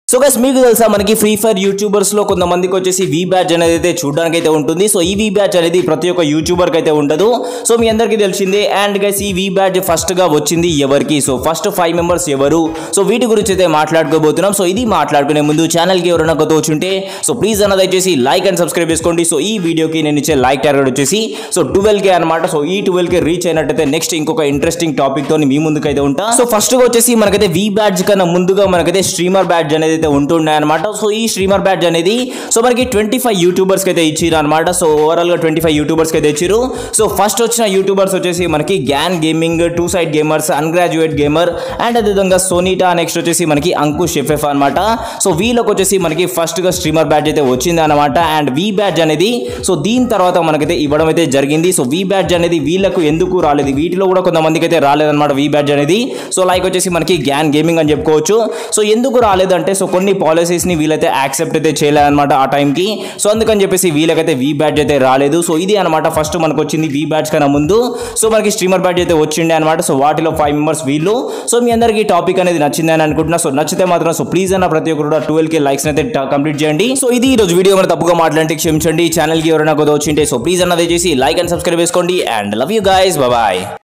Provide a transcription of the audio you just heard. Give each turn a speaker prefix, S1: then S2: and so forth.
S1: so guys మీకు తెలుసా మనకి ఫ్రీ ఫైర్ యూట్యూబర్స్ లో కొంతమందికి వచ్చేసి వి బ్యాచ్ అనేది అయితే చూడడానికి అయితే ఉంటుంది సో ఈ వి బ్యాచ్ అనేది ప్రతి ఒక్క యూట్యూబర్ కి అయితే ఉండదు సో మీ అందరికీ తెలిసిందే అండ్ గైస్ ఈ వి బ్యాచ్ ఫస్ట్ గా వచ్చింది ఎవరికి సో ఫస్ట్ ఫైవ్ మెంబర్స్ ఎవరు సో వీటి గురించి అయితే మాట్లాడుకోబోతున్నాం సో ఇది మాట్లాడుకునే ముందు ఛానల్ కి ఎవరైనా కొత్త వచ్చుంటే సో ప్లీజ్ అన్నది వచ్చేసి లైక్ అండ్ సబ్స్క్రైబ్ చేసుకోండి సో ఈ వీడియోకి నేను ఇచ్చే లైక్ టార్గెట్ వచ్చేసి సో ట్వెల్వ్ కే అనమాట సో ఈ ట్వెల్వ్ కే రీచ్ అయినట్టయితే నెక్స్ట్ ఇంకొక ఇంట్రెస్టింగ్ టాపిక్ తో మీ ముందుకు అయితే ఉంటా సో ఫస్ట్ గా వచ్చేసి మనకైతే వి బ్యాడ్జ్ కన్నా ముందుగా మనకైతే స్ట్రీమర్ బ్యాడ్జ్ అనేది అయితే ఉంటుండే అనమాట సో ఈ స్ట్రీమర్ బ్యాడ్జ్ అనేది సో మనకి ట్వంటీ ఫైవ్ యూట్యూబర్స్ కి అయితే ఇచ్చిరు అనమాట సో ఓవరాల్ గా ట్వంటీ ఫైవ్ యూట్యూబర్స్ కి అయితే ఇచ్చిరు సో ఫస్ట్ వచ్చిన యూట్యూబర్స్ వచ్చేసి మనకి Gyan gaming two side gamers undergraduate gamer and అదేవిధంగా సోనీటా నెక్స్ట్ వచ్చేసి మనకి అంకుష్ ఎఫ్ఎఫ్ అనమాట సో వీళ్ళకి వచ్చేసి మనకి ఫస్ట్ గా స్ట్రీమర్ బ్యాడ్జ్ అయితే వచ్చింది అనమాట అండ్ వి బ్యాడ్జ్ అనేది సో దీని తర్వాత మనకైతే ఇవ్వడం అయితే జరిగింది సో వి బ్యాడ్జ్ అనేది వీళ్ళకు ఎందుకు రాలేదు వీటిలో కూడా కొంతమందికి అయితే రాలేదన్నమాట వి బ్యాడ్జ్ అనేది సో లైక్ వచ్చేసి మనకి గ్యాన్ గేమింగ్ అని చెప్పుకోవచ్చు సో ఎందుకు రాలేదంటే సో కొన్ని పాలసీస్ ని వీళ్ళైతే యాక్సెప్ట్ అయితే చేయలేదన్నమాట ఆ టైంకి సో అందుకని చెప్పేసి వీళ్ళకైతే వి బ్యాడ్జ్ అయితే రాలేదు సో ఇది అనమాట ఫస్ట్ మనకు వచ్చింది వి బ్యాడ్జ్ కన్నా ముందు సో మనకి స్ట్రీమర్ బ్యాడ్జ్ అయితే వచ్చిండే అనమాట సో వాటిలో ఫైవ్ మెంబర్స్ వీళ్ళు సో మీ అందరికీ టాపిక్ అనేది నచ్చిందని అనుకుంటున్నా సో నచ్చితే మాత్రం సో ప్లీజ్ అన్న ప్రతి ఒక్కరు కూడా ట్వెల్వ్ కే లైక్స్ అయితే కంప్లీట్ చేయండి సో ఇది ఈ రోజు వీడియో మన తప్పుగా మాట్లాడితే క్షమించండి ఛానల్ కి ఎవరైనా కొత్త వచ్చింటే సో ప్లీజ్ అన్నది చేసి లైక్ అండ్ సబ్స్క్రైబ్ చేసుకోండి and love you guys bye